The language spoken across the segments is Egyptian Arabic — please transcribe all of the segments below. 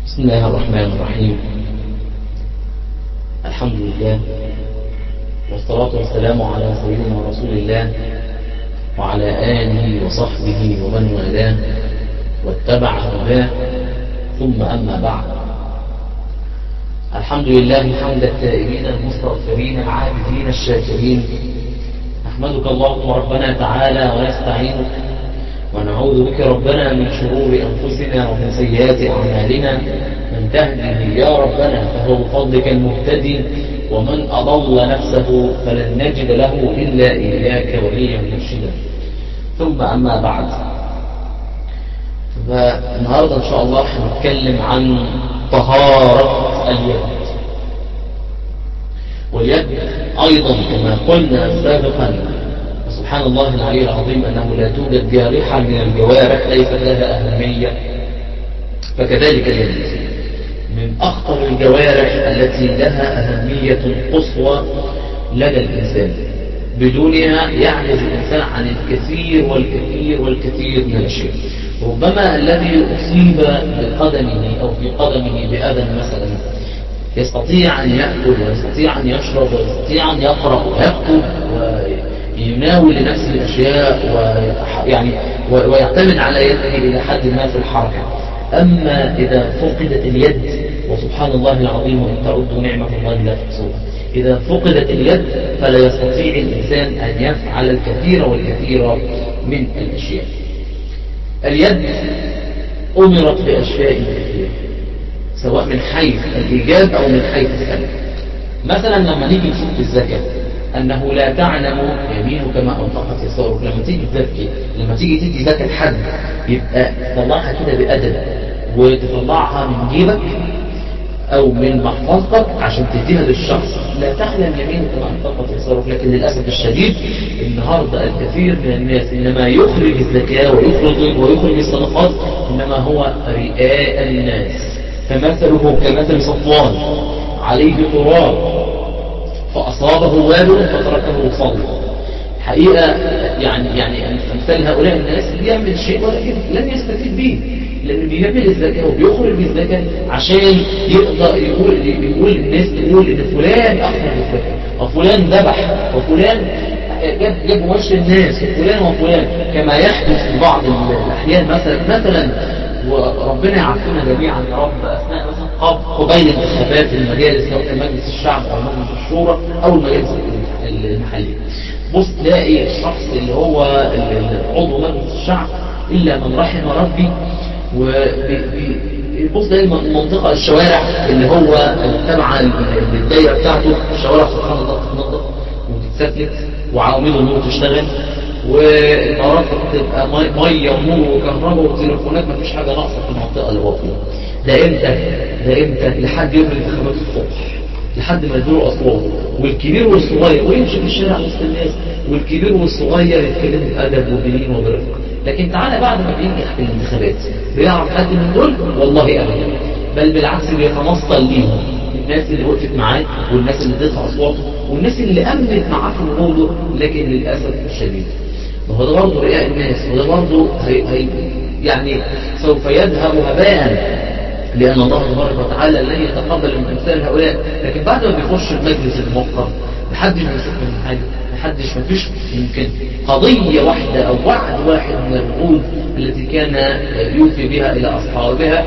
بسم الله الرحمن الرحيم الحمد لله والصلاة والسلام على سيدنا رسول الله وعلى آله وصحبه ومن والاه واتبع هداه ثم أما بعد الحمد لله حمد التائبين المستغفرين العابدين الشاكرين نحمدك اللهم ربنا تعالى ونستعينك ونعوذ بك ربنا من شرور أنفسنا ومن سيئات أعمالنا من تهده يا ربنا فهو بفضلك المهتدي ومن أضل نفسه فلن نجد له إلا إياك وليا مرشدا ثم أما بعد فالنهاردة إن شاء الله هنتكلم عن طهارة اليد واليد أيضا كما قلنا سابقا سبحان الله العلي العظيم أنه لا توجد جارحة من الجوارح ليست لها أهمية فكذلك اليد من أخطر الجوارح التي لها أهمية قصوى لدى الإنسان بدونها يعجز الإنسان عن الكثير والكثير والكثير من الأشياء ربما الذي أصيب بقدمه أو في قدمه بأذى مثلا يستطيع أن يأكل ويستطيع أن يشرب ويستطيع أن يقرأ ويكتب ويناول لنفسه الأشياء ويعني ويعتمد على يده إلى حد ما في الحركة أما إذا فقدت اليد وسبحان الله العظيم وإن تعدوا نعمة الله لا تحصوها إذا فقدت اليد فلا يستطيع الإنسان أن يفعل الكثير والكثير من الأشياء اليد أمرت بأشياء كثيرة سواء من حيث الإيجاب أو من حيث السلب مثلا لما نيجي نشوف في الزكاة أنه لا تعلم يمينك ما أنفقت يسارك لما تيجي تزكي لما تيجي تدي زكاة حد يبقى تطلعها كده بأدب وتطلعها من جيبك أو من محفظتك عشان تديها للشخص لا تعلم يمينك ما أنفقت يسارك لكن للأسف الشديد النهاردة الكثير من الناس إنما يخرج الزكاة ويخرج, ويخرج الصدقات إنما هو رئاء الناس فمثله كمثل صفوان عليه تراب فأصابه وابل فتركه صلبا حقيقة يعني يعني أمثال هؤلاء الناس بيعمل شيء ولكن لن يستفيد به لأنه بيعمل الزكاة وبيخرج الزكاة عشان يقدر يقول يقول الناس تقول إن فلان أخرج الزكاة وفلان ذبح وفلان جاب جاب وش الناس وفلان وفلان كما يحدث في بعض الأحيان مثلا مثلا وربنا يعافينا جميعا يا رب اثناء مثلا قبيل انتخابات المجالس سواء مجلس الشعب او مجلس الشورى او المجالس المحليه بص تلاقي الشخص اللي هو عضو مجلس الشعب الا من رحم ربي وبص تلاقي المنطقه الشوارع اللي هو تبع الدايره بتاعته الشوارع سبحان الله تتنظف وتتسفلت وعواميد النور تشتغل والمرافق تبقى ميه ونور وكهرباء وتليفونات مفيش حاجه ناقصه في المنطقه اللي هو فيها ده امتى ده امتى لحد يوم الانتخابات الصبح لحد ما يدوروا اصوات والكبير والصغير ويمشي في الشارع وسط الناس والكبير والصغير يتكلموا بادب وبلين وبرفق لكن تعالى بعد ما بينجح في الانتخابات بيعرف حد من دول والله ابدا بل بالعكس بيتمصل ليهم الناس اللي وقفت معاه والناس اللي ادتها اصواته والناس اللي امنت معاه في وجوده لكن للاسف الشديد وهو ده برضه رئاء الناس وده برضه هي هي يعني سوف يذهب هباء لأن الله تبارك وتعالى لن يتقبل من أمثال هؤلاء لكن بعد ما بيخش المجلس الموقر محدش بيشوف من حاجة محدش مفيش يمكن قضية واحدة أو وعد واحد من الوعود التي كان يوفي بها إلى أصحابها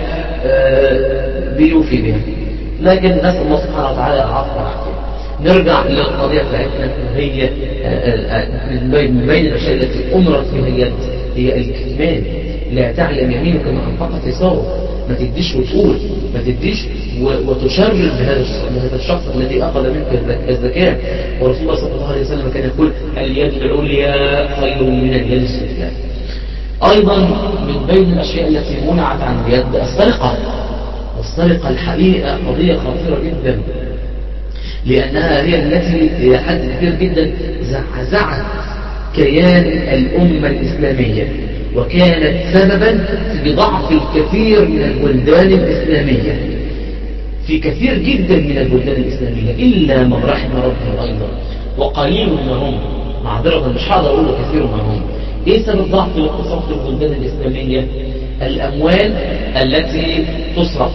بيوفي بها لكن نسأل الله سبحانه وتعالى العفو والعافية نرجع للقضية بتاعتنا هي من بين الأشياء التي أمرت بها اليد هي الكتمان لا تعلم يمينك ما أنفقت يساره ما تديش وتقول ما تديش وتشرد بهذا بهذا الشخص الذي أخذ منك الزكاة ورسول الله صلى الله عليه وسلم كان يقول اليد العليا خير من اليد السفلى أيضا من بين الأشياء التي منعت عن اليد السرقة والسرقة الحقيقة قضية خطيرة جدا لأنها هي التي إلى حد كبير جدا زعزعت كيان الأمة الإسلامية وكانت سببا في ضعف الكثير من البلدان الإسلامية في كثير جدا من البلدان الإسلامية إلا من رحم ربهم أيضا وقليل ما هم معذرة مش هقدر أقول كثير ما هم إيه سبب ضعف الاقتصاد في البلدان الإسلامية الأموال التي تسرق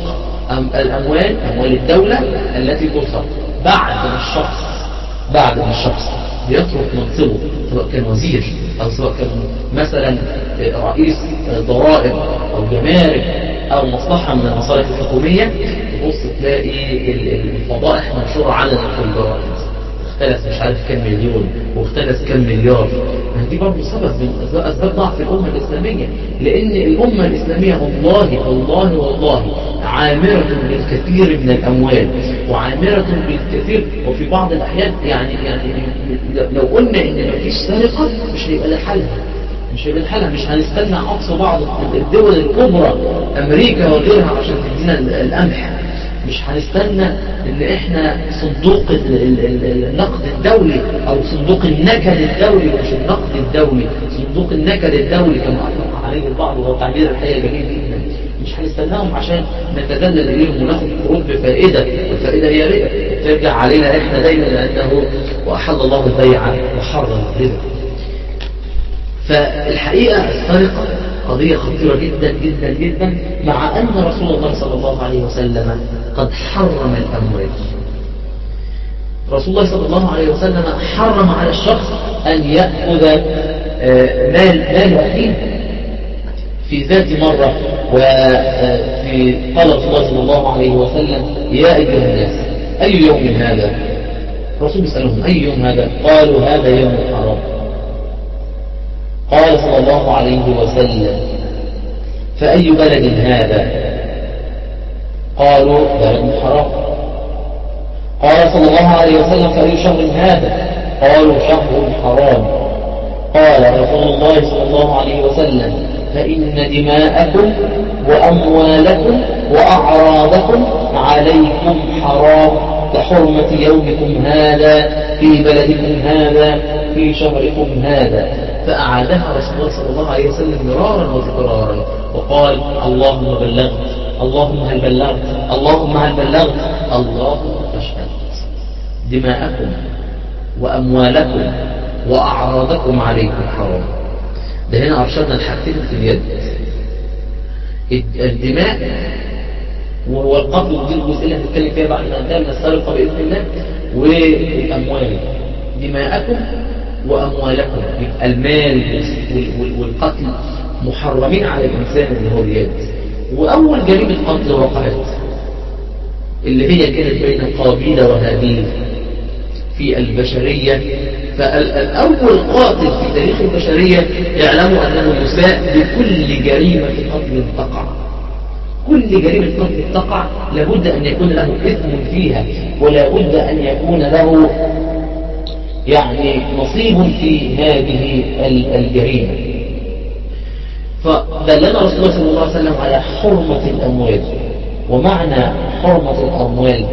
الأموال أموال الدولة التي تسرق بعد ما الشخص بعد ما الشخص بيترك منصبه سواء كان وزير أو سواء كان مثلا رئيس ضرائب أو جمارك أو مصلحة من المصالح الحكومية تبص تلاقي الفضائح منشورة علنا في الجرائد اختلس مش عارف كم مليون واختلس كم مليار ما دي برضه سبب من أسباب ضعف الأمة الإسلامية لأن الأمة الإسلامية والله والله والله عامرة بالكثير من الأموال وعامرة بالكثير وفي بعض الأحيان يعني يعني لو قلنا إن مفيش سرقة مش هيبقى لها حلها مش هيبقى حالها مش هنستنى عكس بعض الدول الكبرى أمريكا وغيرها عشان تدينا القمح مش هنستنى ان احنا صندوق النقد الدولي او صندوق النكد الدولي مش النقد الدولي صندوق النكد الدولي كما اطلق عليه البعض وهو تعبير الحقيقه جميل جدا مش هنستناهم عشان نتذلل اليهم وناخد قروض بفائده والفائده هي ربا ترجع علينا احنا دايما لانه واحل الله البيع وحرم الربا فالحقيقه السرقه قضية خطيرة جدا جدا جدا مع أن رسول الله صلى الله عليه وسلم قد حرم الأموال رسول الله صلى الله عليه وسلم حرم على الشخص أن يأخذ مال مال أخيه في ذات مرة وفي قال رسول الله صلى الله عليه وسلم يا أيها الناس أي يوم هذا الرسول يسألهم أي يوم هذا قالوا هذا يوم حرام قال صلى الله عليه وسلم فأي بلد هذا قالوا بلد حرام قال صلى الله عليه وسلم فأي شهر هذا قالوا شهر حرام قال رسول الله صلى الله عليه وسلم فإن دماءكم وأموالكم وأعراضكم عليكم حرام كحرمة يومكم هذا في بلدكم هذا في شهركم هذا فأعادها رسول الله صلى الله عليه وسلم مرارا وتكرارا وقال اللهم بلغت اللهم هل بلغت اللهم هل بلغت اللهم فاشهد دماءكم وأموالكم وأعراضكم عليكم حرام ده هنا أرشدنا الحاجتين في اليد الدماء وهو القتل ودي الجزئية اللي هنتكلم فيها بعد ما انتهى من السرقة بإذن الله والأموال دماءكم وأموالكم يبقى المال والقتل محرمين على الإنسان اللي هو اليد وأول جريمة قتل وقعت اللي هي كانت بين قابيل وهابيل في البشرية فالأول قاتل في تاريخ البشرية يعلموا أنه يساء بكل جريمة قتل تقع كل جريمة قتل تقع لابد أن يكون له إثم فيها ولا بد أن يكون له يعني نصيب في هذه الجريمة فدلنا رسول الله صلى الله عليه وسلم على حرمة الأموال ومعنى حرمة الأموال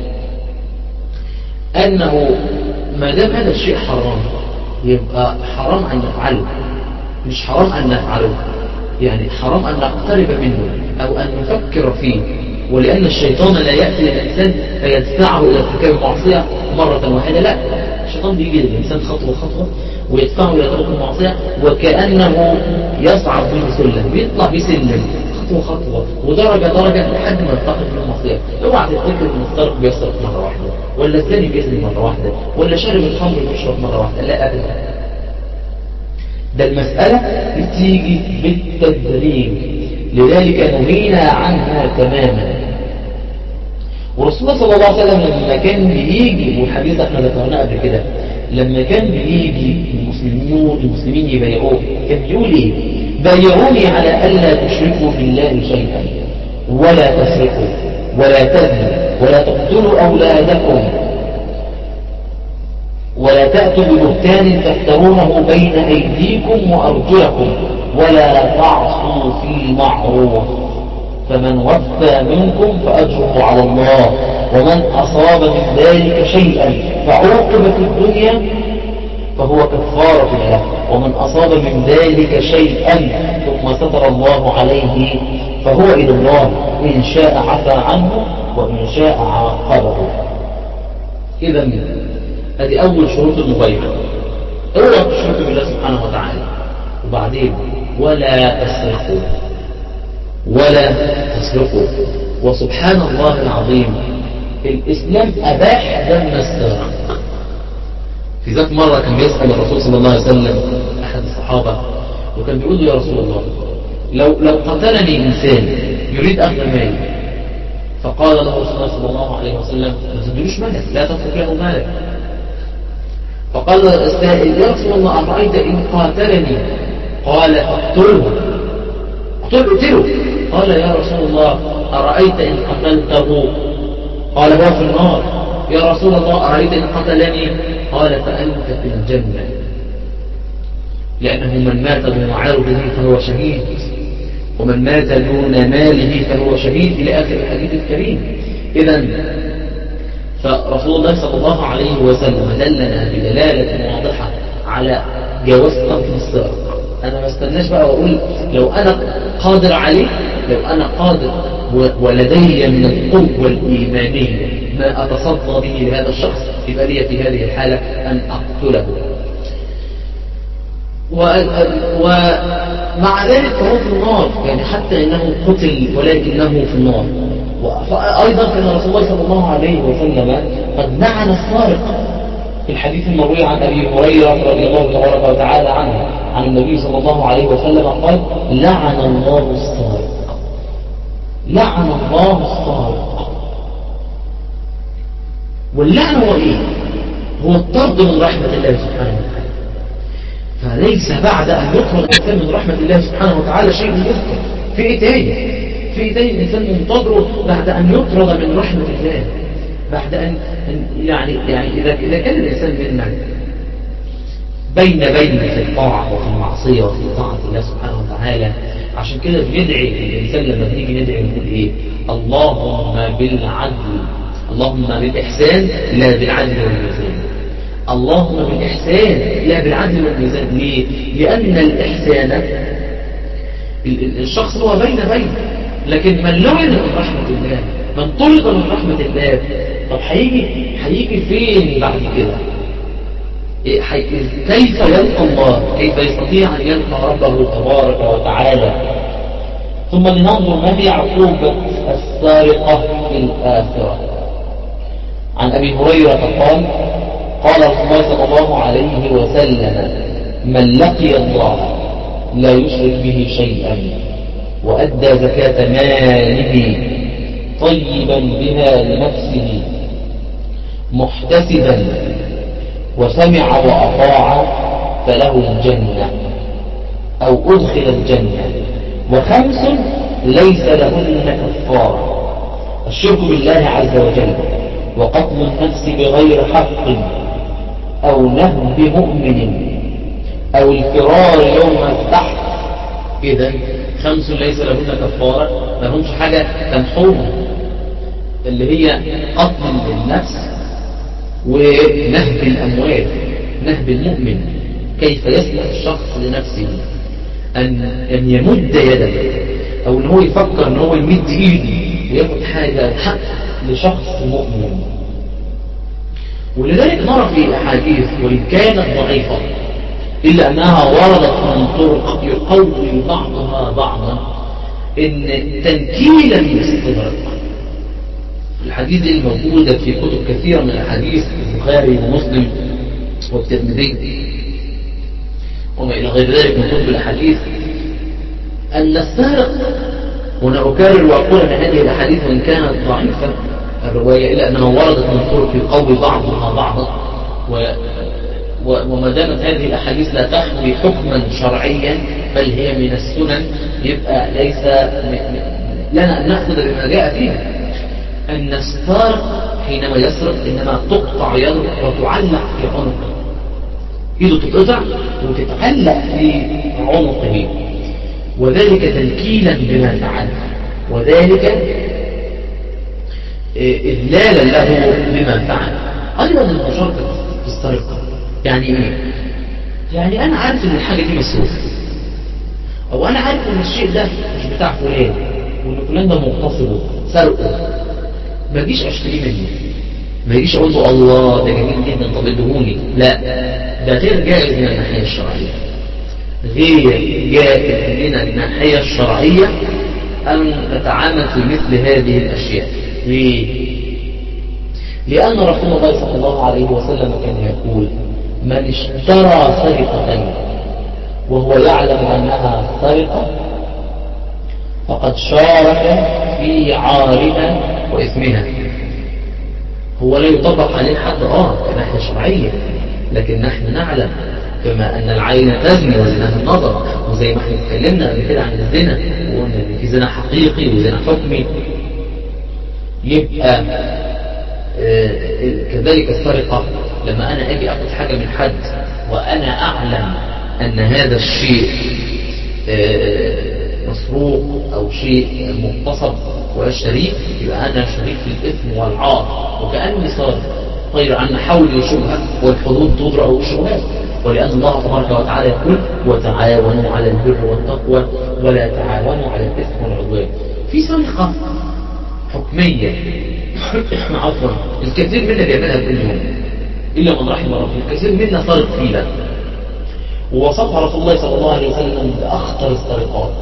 أنه ما دام هذا الشيء حرام يبقى حرام أن نفعله مش حرام أن نفعله يعني حرام أن نقترب منه أو أن نفكر فيه ولأن الشيطان لا يأتي للإنسان فيدفعه إلى ارتكاب المعصية مرة واحدة لا الشيطان بيجي للإنسان خطوة خطوة ويدفعه إلى طريق المعصية وكأنه يصعد به سلم بيطلع بسلم خطوة خطوة ودرجة درجة لحد ما يلتقط من المعصية اوعى تفتكر ان السرق بيسرق مرة واحدة ولا الزاني بيزني مرة واحدة ولا شارب الخمر بيشرب مرة واحدة لا أبدا ده المسألة بتيجي بالتدريج لذلك نهينا عنها تماما ورسول الله صلى الله عليه وسلم لما كان بيجي والحديث احنا ذكرناه قبل كده لما كان بيجي المسلمين المسلمين يبايعوه كان بيقول ايه بايعوني على الا تشركوا بالله شيئا ولا تسرقوا ولا تزنوا ولا تقتلوا اولادكم ولا تأتوا ببهتان تفترونه بين أيديكم وأرجلكم ولا تعصوا في المعروف فمن وفى منكم فأجره على الله ومن أصاب من ذلك شيئا فعوقب في الدنيا فهو كفارة له ومن أصاب من ذلك شيئا ثم ستر الله عليه فهو إلى الله إن شاء عفى عنه وإن شاء عاقبه إذا هذه أول شروط المبايعة اوعى تشركوا بالله سبحانه وتعالى وبعدين ولا تسرقوا ولا تسرقوا وسبحان الله العظيم الإسلام أباح دم السارق في ذات مرة كان بيسأل الرسول صلى الله عليه وسلم أحد الصحابة وكان بيقول له يا رسول الله لو لو قتلني إنسان يريد أخذ مالي فقال له رسول الله صلى الله عليه وسلم ما تدلوش مالك لا تترك له مالك فقال السائل يا رسول الله أرأيت إن قاتلني قال اقتله اقتله اقتله قال يا رسول الله أرأيت إن قتلته قال هو في النار يا رسول الله أرأيت إن قتلني قال فأنت في الجنة لأنه من مات دون عرضه فهو شهيد ومن مات دون ماله فهو شهيد إلى آخر الحديث الكريم إذا فرسول الله صلى الله عليه وسلم دلنا بدلالة واضحة على جواز قتل السارق أنا ما استناش بقى وأقول لو أنا قادر عليه لو أنا قادر ولدي من القوة الإيمانية ما أتصدى به لهذا الشخص يبقى لي في هذه الحالة أن أقتله ومع ذلك فهو في النار يعني حتى إنه قتل ولكنه في النار وأيضا كان رسول الله صلى الله عليه وسلم قد لعن السارق في الحديث المروي عن أبي هريرة رضي الله تبارك وتعالى عنه عن النبي صلى الله عليه وسلم قال لعن الله السارق لعن الله السارق واللعن هو ايه هو الطرد من رحمة الله سبحانه وتعالى فليس بعد أن يطرد الإنسان من رحمة الله سبحانه وتعالى شيء يذكر في ايه تاني في ايه تاني الإنسان منتظره بعد أن يطرد من رحمة الله بعد أن يعني يعني إذا إذا كان الإنسان منا بين بين في الطاعة وفي المعصية وفي طاعة الله سبحانه وتعالى عشان كده بندعي الإنسان لما بنيجي ندعي نقول إيه اللهم بالعدل اللهم بالإحسان لا بالعدل والميزان اللهم بالإحسان لا بالعدل والميزان ليه؟ لأن الإحسان الشخص هو بين بين لكن من لعن من رحمة الله من طلق من رحمة الله طب هيجي هيجي فين بعد كده كيف يلقى الله كيف يستطيع أن يلقى ربه تبارك وتعالى ثم لننظر ما هي عقوبة السارقة في الآخرة عن أبي هريرة قال قال رسول الله صلى الله عليه وسلم من لقي الله لا يشرك به شيئا وأدى زكاة ماله طيبا بها لنفسه محتسبا وسمع وأطاع فله الجنة أو أدخل الجنة وخمس ليس لهن كفارة الشرك بالله عز وجل وقتل النفس بغير حق أو نهب مؤمن أو الفرار يوم البحث إذا خمس ليس لهن كفارة ما همش حاجة تمحوها اللي هي قتل النفس ونهب الأموال نهب المؤمن كيف يسمح الشخص لنفسه أن, أن يمد يده أو أن هو يفكر أن هو يمد إيدي وياخد حاجة أو حق لشخص مؤمن ولذلك نرى في أحاديث وإن كانت ضعيفة إلا أنها وردت من طرق يقوي بعضها بعضا إن تنكيلا للاستغراق الحديث الموجودة في كتب كثيرة من الأحاديث البخاري ومسلم والترمذي وما إلى غير ذلك من كتب الأحاديث أن السارق هنا أكرر وأقول أن هذه الأحاديث وإن كانت ضعيفة الرواية إلا أنها وردت من طرق يقوي بعضها بعضا و وما دامت هذه الأحاديث لا تحوي حكما شرعيا بل هي من السنن يبقى ليس لنا أن نأخذ بما جاء فيها أن السارق حينما يسرق إنما تقطع يده وتعلق في عنقه يده تتقطع وتتعلق في عنقه وذلك تنكيلا بما فعل وذلك إذلالا له بما فعل أيضا المشاركة في السرقة يعني إيه؟ يعني أنا عارف إن الحاجة دي مسروقة أو أنا عارف إن الشيء ده مش بتاع فلان وإن فلان ده مغتصبه سرقه ما اجيش اشتريه منه ما يجيش اقول له الله ده جميل جدا طب ادهوني لا ده غير جائز من الناحيه الشرعيه غير جائز من الناحيه الشرعيه أن نتعامل في مثل هذه الأشياء ليه؟ لأن رسول الله صلى الله عليه وسلم كان يقول من اشترى سرقة وهو يعلم أنها سرقة فقد شارك في عارها وإثمها هو لا يطبق عليه حد آه كناحية شرعية لكن نحن نعلم كما أن العين تزني وزنها النظر وزي ما احنا اتكلمنا قبل كده عن الزنا وقلنا ان في زنا حقيقي وزنا حكمي يبقى آه كذلك السرقة لما أنا أجي أخذ حاجة من حد وأنا أعلم أن هذا الشيء آه مسروق أو شيء مغتصب وأشتريه يبقى أنا شريك في الإثم والعار وكأني صار غير أن حولي شبهة والحدود تضرع الشبهات ولأن الله تبارك وتعالى يقول وتعاونوا على البر والتقوى ولا تعاونوا على الإثم والعدوان في سرقة حكمية عفوا الكثير منا بيعملها كل يوم إلا من رحم ربي الكثير منا سرق فيلا ووصفها رسول الله صلى الله عليه وسلم بأخطر السرقات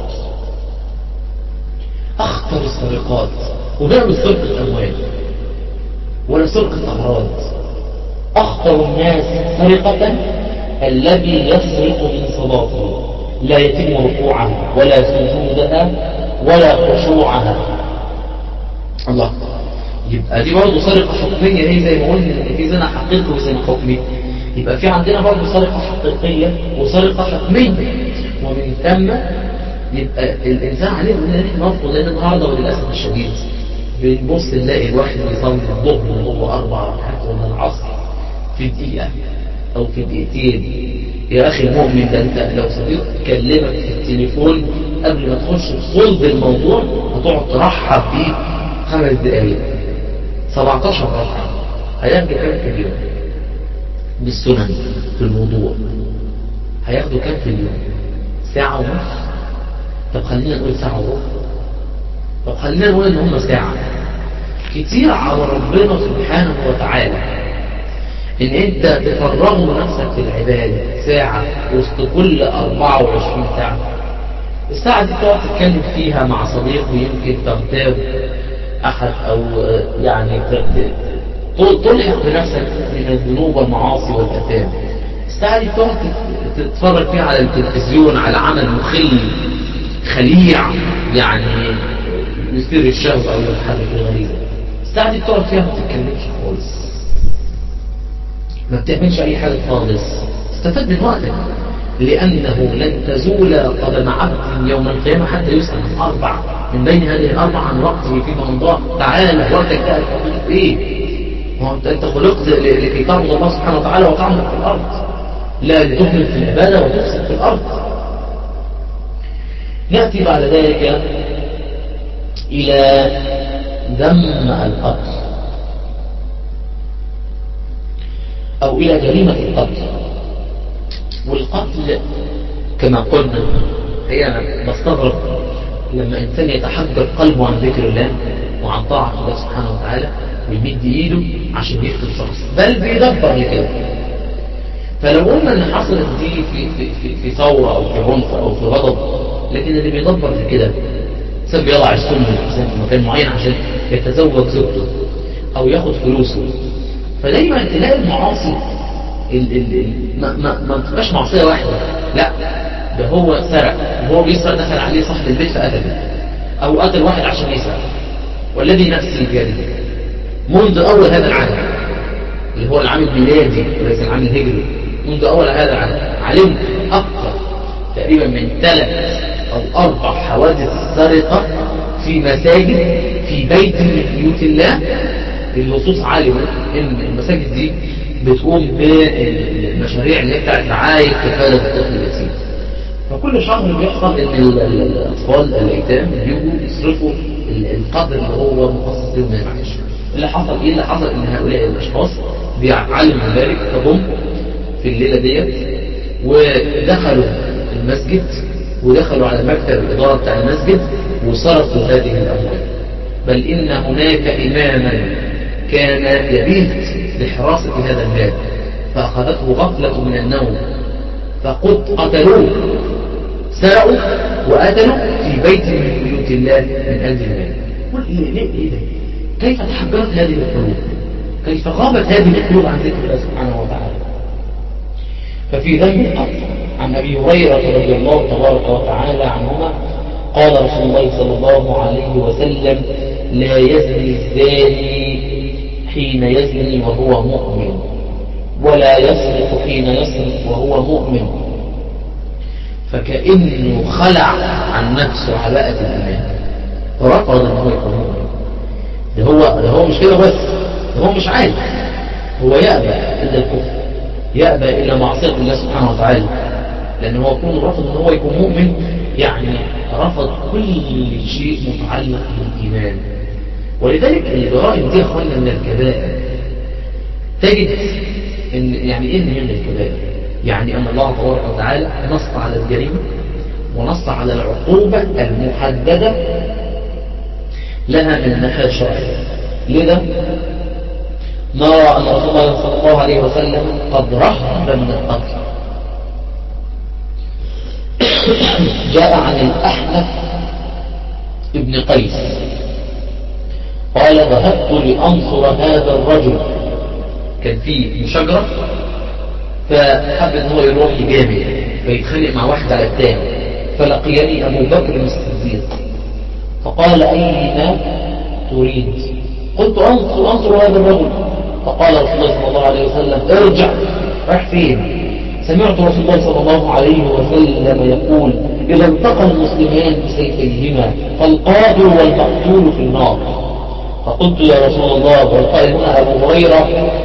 أخطر السرقات وده مش سرقة أموال ولا سرقة أغراض أخطر الناس سرقة الذي يسرق من صلاته لا يتم ركوعها ولا سجودها ولا خشوعها الله يبقى دي برضه سرقة حكمية هي زي ما قلنا ان في زنا حقيقي وزنا حكمي يبقى في عندنا برضه سرقة حقيقية وسرقة حكمية ومن ثم يبقى الإنسان عليه ان احنا نرفض لأن النهارده وللأسف الشديد بنبص نلاقي الواحد بيصلي الظهر وهو أربع ركعات ولا العصر في دقيقة أو في دقيقتين يا أخي المؤمن ده أنت لو صديق كلمك في التليفون قبل ما تخش في صلب الموضوع هتقعد ترحب بيه خمس دقايق 17 ركعة هياخدوا كام في اليوم بالسنن في الوضوء هياخدوا كام في اليوم ساعة ونص طب خلينا نقول ساعة وربع طب خلينا نقول ان هم ساعة كتير على ربنا سبحانه وتعالى ان انت تفرغ نفسك في العبادة ساعة وسط كل 24 ساعة الساعة دي تقعد تتكلم فيها مع صديق ويمكن تغتاب احد او يعني تلحق بنفسك من الذنوب والمعاصي والاثام الساعة دي تقعد تتفرج فيها على التلفزيون على عمل مخل خليع يعني يثير الشهوة او يحرك الغريزة الساعة دي تقعد فيها ما تتكلمش خالص ما بتعملش اي حاجة خالص استفاد من وقتك لأنه لن تزول قدم عبد يوم القيامة حتى يسأل عن أربع من بين هذه الأربع عن وقته فيما مضى تعالى وقتك ده الحقيقة إيه؟ ما أنت أنت خلقت لكي تعبد الله سبحانه وتعالى وتعمل في الأرض لا لتهمل في العبادة وتفسد في الأرض نأتي بعد ذلك إلى ذم القتل أو إلى جريمة القتل والقتل كما قلنا هي أنا بستغرب لما إنسان يتحجر قلبه عن ذكر الله وعن طاعة الله سبحانه وتعالى ويمد إيده عشان يقتل شخص بل بيدبر لكده فلو قلنا ان حصلت دي في في في, في ثوره او في عنف او في غضب لكن اللي بيدبر لكده انسان بيضع السم في مكان معين عشان يتزوج زوجته او ياخد فلوسه فدايما تلاقي المعاصي ال ال ال ما, ما, ما بتبقاش معصيه واحده لا ده هو سرق وهو بيسرق دخل عليه صاحب البيت فقتله او قتل واحد عشان يسرق والذي نفسي بيده منذ اول هذا العام اللي هو العام الميلادي وليس العام الهجري منذ اول هذا العام علمت اكثر تقريبا من ثلاث او اربع حوادث سرقه في مساجد في بيت من بيوت الله النصوص علمت ان المساجد دي بتقوم بالمشاريع اللي هي بتاعت رعايه كفاله الطفل اليتيم فكل شهر بيحصل ان الاطفال الايتام بيجوا يصرفوا القدر اللي هو مخصص لهم من المعاش اللي حصل ايه اللي حصل ان هؤلاء الاشخاص بيعلموا ذلك فهم في الليله ديت ودخلوا المسجد ودخلوا على مكتب الاداره بتاع المسجد وصرفوا هذه الاموال بل ان هناك اماما كان يبيت لحراسه هذا المال فاخذته غفله من النوم فقد قتلوه سرقوا وقتلوا في بيت من بيوت بيوت الله من أجل المال قل إيه ليه إيه ده كيف تحجرت هذه القلوب كيف غابت هذه القلوب عن ذكر الله سبحانه وتعالى ففي ذنب القتل عن أبي هريرة رضي الله تبارك وتعالى عنهما قال رسول الله صلى الله عليه وسلم لا يزني الزاني حين يزني وهو مؤمن ولا يسرق حين يسرق وهو مؤمن فكأنه خلع عن نفسه عباءة الإيمان ورفض أن هو يكون مؤمن ده هو, ده هو مش كده بس ده هو مش عايز هو يأبى إلا الكفر يأبى إلا معصية الله سبحانه وتعالى لأن هو يكون رفض أن هو يكون مؤمن يعني رفض كل شيء متعلق بالإيمان ولذلك الجرائم دي أخوانا من الكبائر تجد إن يعني إيه هي من الكبائر يعني أن الله تبارك وتعالى نص على الجريمة ونص على العقوبة المحددة لها من ناحية شرعية لذا نرى أن رسول الله صلى الله عليه وسلم قد رهب من القتل جاء عن الأحنف ابن قيس قال ذهبت لأنصر هذا الرجل كان في مشاجرة فحب ان هو يروح يجامل فيتخانق مع واحد على الثاني فلقيني ابو بكر الصديق فقال اين تريد قلت انصر انصر هذا الرجل فقال رسول الله صلى الله عليه وسلم ارجع راح فين سمعت رسول الله صلى الله عليه وسلم يقول إذا التقى المسلمان بسيفيهما فالقاتل والمقتول في النار فقلت يا رسول الله والقائل هنا أبو هريرة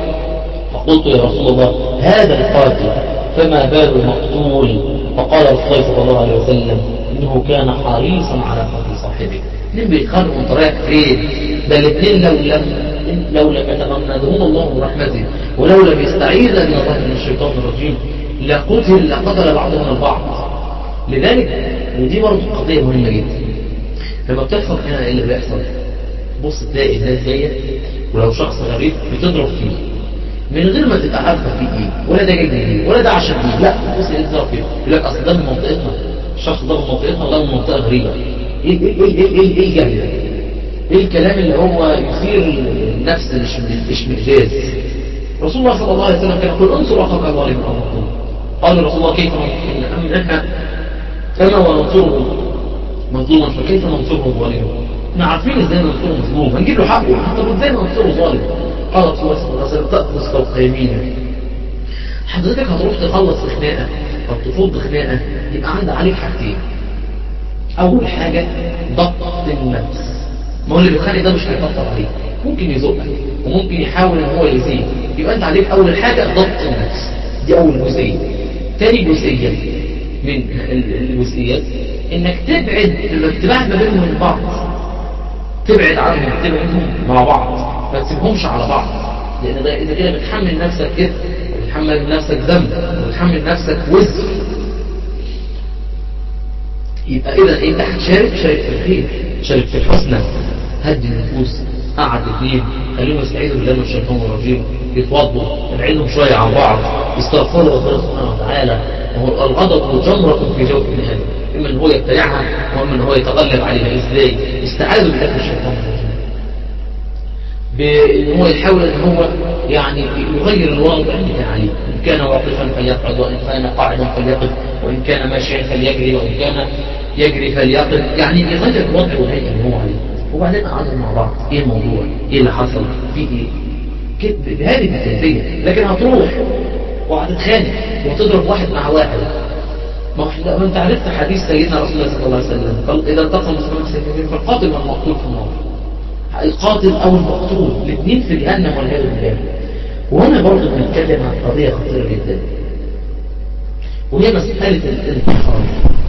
فقلت يا رسول الله هذا القاتل فما بال المقتول فقال رسول الله صلى الله عليه وسلم إنه كان حريصا على قتل صاحبه الاثنين بيتخانقوا وانت رايح فين ده الاثنين لو لم لو لم يتغمدهم الله برحمته ولو لم يستعيذ من الله من الشيطان الرجيم لقتل لقتل بعضهم البعض لذلك ودي برضه قضية مهمة جدا لما بتحصل هنا ايه اللي بيحصل بص تلاقي الناس جاية ولو شخص غريب بتضرب فيه من غير ما تبقى عارفه فيه ايه ولا ده جاي ايه ولا ده عشان ايه لا بص ايه تضرب فيه يقول لك اصل ده من منطقتنا الشخص ده من منطقتنا وده من منطقه غريبه ايه ايه ايه ايه ايه ايه الجهل ده ايه الكلام اللي هو يثير النفس الاشمئزاز رسول الله صلى الله عليه وسلم كان يقول انصر اخاك ظالما او مظلوما قال رسول الله كيف نحن انا وننصره مظلوما فكيف ننصره ظالما احنا عارفين ازاي ننصره مظلوم هنجيب له حقه طب ازاي ننصره ظالم قال رسول الله صلى الله عليه وسلم تاخذ فوق يمينك حضرتك هتروح تخلص خناقه او تفض خناقه يبقى عندك عليك حاجتين اول حاجه ضبط النفس ما هو اللي بيتخانق ده مش هيفكر عليك ممكن يزقك وممكن يحاول ان هو يزيد يبقى انت عليك اول حاجه ضبط النفس دي اول جزئيه تاني جزئيه من الجزئيات انك تبعد الابتعاد ما بينهم من بعض تبعد عنهم تبعدهم مع بعض ما تسيبهمش على بعض لان ده اذا كده بتحمل نفسك كده وبتحمل نفسك ذنب وبتحمل نفسك وزر يبقى اذا انت هتشارك شارك في الخير شارك في الحسنى هدي النفوس قعد اثنين خليهم يستعيذوا بالله من الشيطان الرجيم يتوضوا نبعدهم شويه عن بعض يستغفروا ربنا سبحانه وتعالى وهو الغضب جمرة في جوف ابن ادم اما ان هو يبتلعها واما ان هو يتغلب عليها ازاي استعاذوا بالله من الشيطان الرجيم بان هو يحاول ان هو يعني يغير الوضع اللي كان عليه ان كان واقفا فليقعد وان كان قاعدا فليقف وان كان ماشيا فليجري وان كان يجري فليقف يعني يغير الوضع والهيئه اللي هو عليه وبعدين قعدوا مع بعض ايه الموضوع ايه اللي حصل في ايه كده بهذه الكيفيه لكن هتروح وهتتخانق وتضرب واحد مع واحد ما ما انت عرفت حديث سيدنا رسول الله صلى الله عليه وسلم قال اذا التقى المسلمون سيفين فالقاتل والمقتول في النار القاتل او المقتول الاثنين في جهنم والعياذ بالله وهنا برضه بنتكلم عن قضيه خطيره جدا وهي مساله الانتحار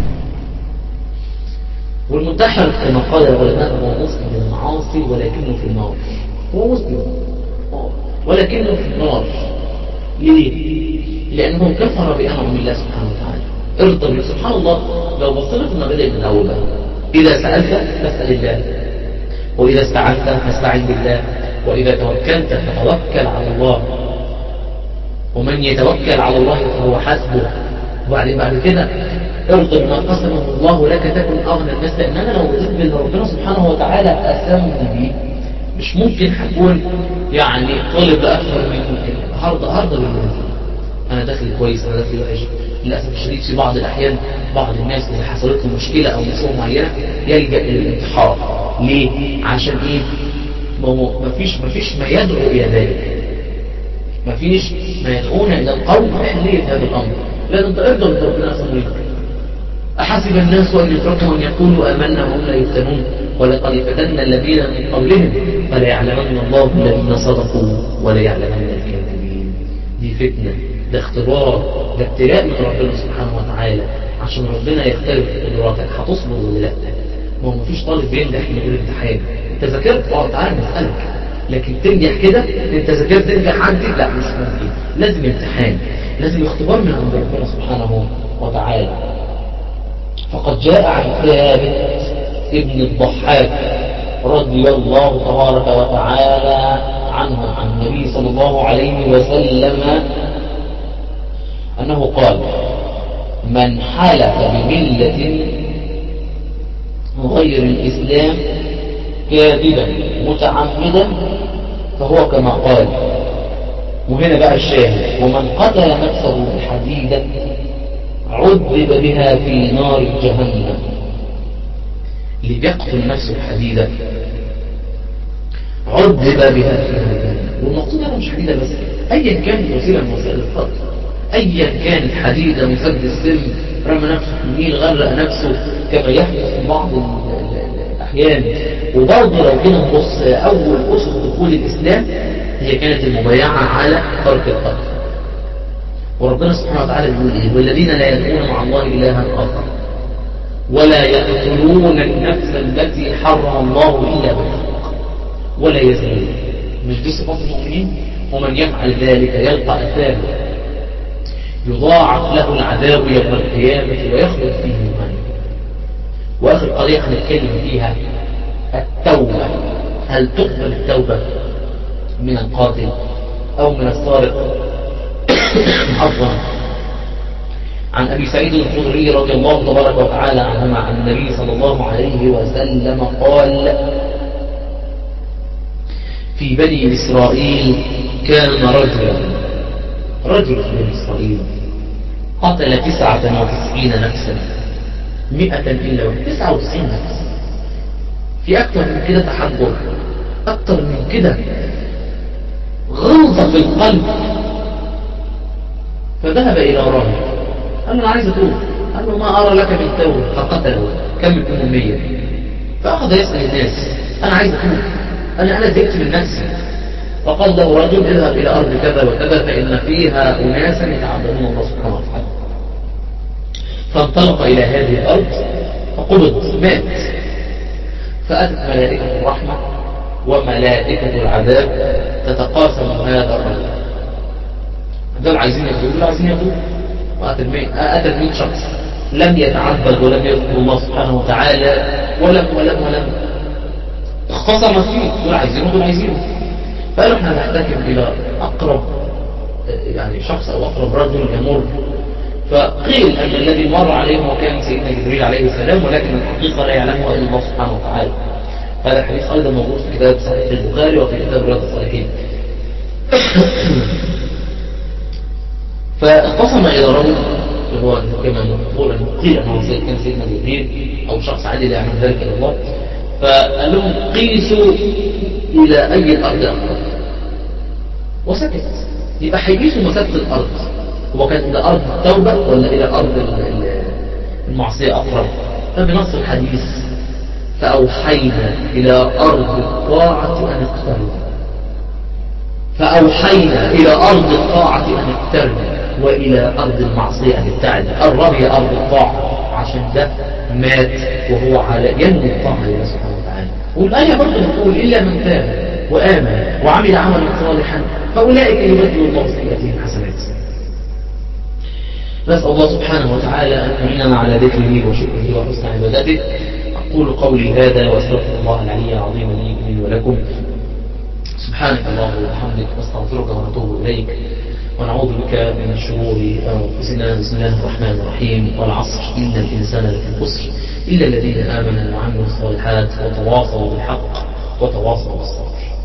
والمنتحر كما قال العلماء هو مسلم المعاصي ولكنه في النار هو مسلم ولكنه في النار ليه؟ لأنه كفر بأنعم الله سبحانه وتعالى ارضى سبحان الله لو بصينا في المبادئ من أول بقى إذا سألت فاسأل الله وإذا استعنت فاستعن بالله وإذا توكلت فتوكل على الله ومن يتوكل على الله فهو حسبه وبعدين بعد كده ارض ما قسمه الله لك تكن أغنى الناس لأن أنا لو رضيت باللي ربنا سبحانه وتعالى قسمني بيه مش ممكن هكون يعني طالب أكثر من هرضى هرضى بالمنزل أنا داخل كويس أنا داخل وحش للأسف الشديد في بعض الأحيان بعض الناس إذا حصلت له مشكلة أو مشكلة معينة يلجأ إلى الانتحار ليه؟ عشان إيه؟ ما هو مفيش مفيش ما يدعو إلى ذلك مفيش ما يدعونا إلى القول بحلية هذا الأمر لازم تقدر ربنا أصلا أحسب الناس أن يتركوا أن يقولوا آمنا وهم لا يفتنون ولقد فتنا الذين من قبلهم فلا يعلمن الله الذين صدقوا ولا يعلمن الكاذبين دي فتنة ده اختبار ده ابتلاء من ربنا سبحانه وتعالى عشان ربنا يختبر قدراتك هتصبر ولا لا ما هو مفيش طالب بينجح من غير امتحان انت ذاكرت اه تعالى نسألك لكن تنجح كده انت ذاكرت تنجح عندي لا مش ممكن لازم امتحان لازم اختبار من عند ربنا سبحانه وتعالى فقد جاء عن ثابت ابن الضحاك رضي الله تبارك وتعالى عنه عن النبي صلى الله عليه وسلم أنه قال من حلف بملة غير الإسلام كاذبا متعمدا فهو كما قال وهنا بقى الشاهد ومن قتل نفسه بحديدة عذب بها في نار جهنم اللي بيقتل نفسه بحديدة عذب بها في نار جهنم والمقصود هذا مش حديدة بس أيا كانت وسيلة من وسائل القتل أيا كانت حديدة مسد السم رمى نفسه في النيل غرق نفسه كما يحدث في بعض الأحيان وبرضه لو جينا نبص أول أسس دخول الإسلام هي كانت المبايعة على ترك القتل وربنا سبحانه وتعالى بيقول إيه والذين لا يدعون مع الله إلها آخر ولا يقتلون النفس التي حرم الله إلا بالحق ولا يزنون مش دي صفات المؤمنين ومن يفعل ذلك يلقى أثامه يضاعف له العذاب يوم القيامة ويخلد فيه مهانا وآخر قضية هنتكلم فيها التوبة هل تقبل التوبة من القاتل أو من السارق عفوا عن أبي سعيد الخضري رضي الله تبارك وتعالى عنهما عن النبي صلى الله عليه وسلم قال في بني إسرائيل كان رجلا رجل في بني إسرائيل قتل تسعة وتسعين نفسا مئة إلا تسعة وتسعين نفس في أكثر من كده تحجر أكثر من كده غلظة في القلب فذهب إلى راهب قال له أنا عايز أتوب قال له ما أرى لك من توبة فقتله كم منهم مية فأخذ يسأل الناس أنا عايز أتوب أنا أنا زهقت من نفسي فقال له رجل اذهب إلى أرض كذا وكذا فإن فيها أناسا يتعبدون الله سبحانه وتعالى فانطلق إلى هذه الأرض فقبض مات فأتت ملائكة الرحمة وملائكة العذاب تتقاسم هذا الرجل دول عايزين ياخدوه دول عايزين ياخدوه وقتل 100 قتل 100 شخص لم يتعبد ولم يذكر الله سبحانه وتعالى ولم ولم ولم اختصم فيه دول عايزينه دول عايزينه فقالوا احنا نحتكم الى اقرب يعني شخص او اقرب رجل يمر فقيل ان الذي مر عليهم وكان سيدنا جبريل عليه السلام ولكن الحقيقه لا يعلمها الا الله سبحانه وتعالى هذا الحديث ايضا موجود في كتاب صحيح البخاري وفي كتاب رياض الصالحين فاختصم الى رجل هو كما نقول انه قيل انه كان سيدنا جبريل او شخص عادي لا يعلم ذلك الا الله فقال لهم قيسوا الى اي الارض اقرب وسكت يبقى هيقيسوا مسافه الارض هو كان الى ارض التوبه ولا الى ارض المعصيه اقرب فبنص الحديث فاوحينا الى ارض الطاعه ان اقترب فأوحينا إلى أرض الطاعة أن اقترب وإلى أرض المعصية أن ابتعد قرب يا أرض الطاعة عشان ده مات وهو على ينوي الطاعة لله سبحانه وتعالى والآية برضه بتقول إلا من تاب وآمن وعمل عملا صالحا فأولئك يبدل الله سيئاتهم حسنات نسأل الله سبحانه وتعالى أن يعيننا على ذكره وشكره وحسن عبادته أقول قولي هذا وأستغفر الله العلي العظيم لي ولكم سبحانك اللهم وبحمدك نستغفرك ونتوب إليك ونعوذ بك من شرور أنفسنا بسم الله الرحمن الرحيم والعصر إن الإنسان لفي خسر إلا الذين آمنوا وعملوا الصالحات وتواصوا بالحق وتواصوا بالصبر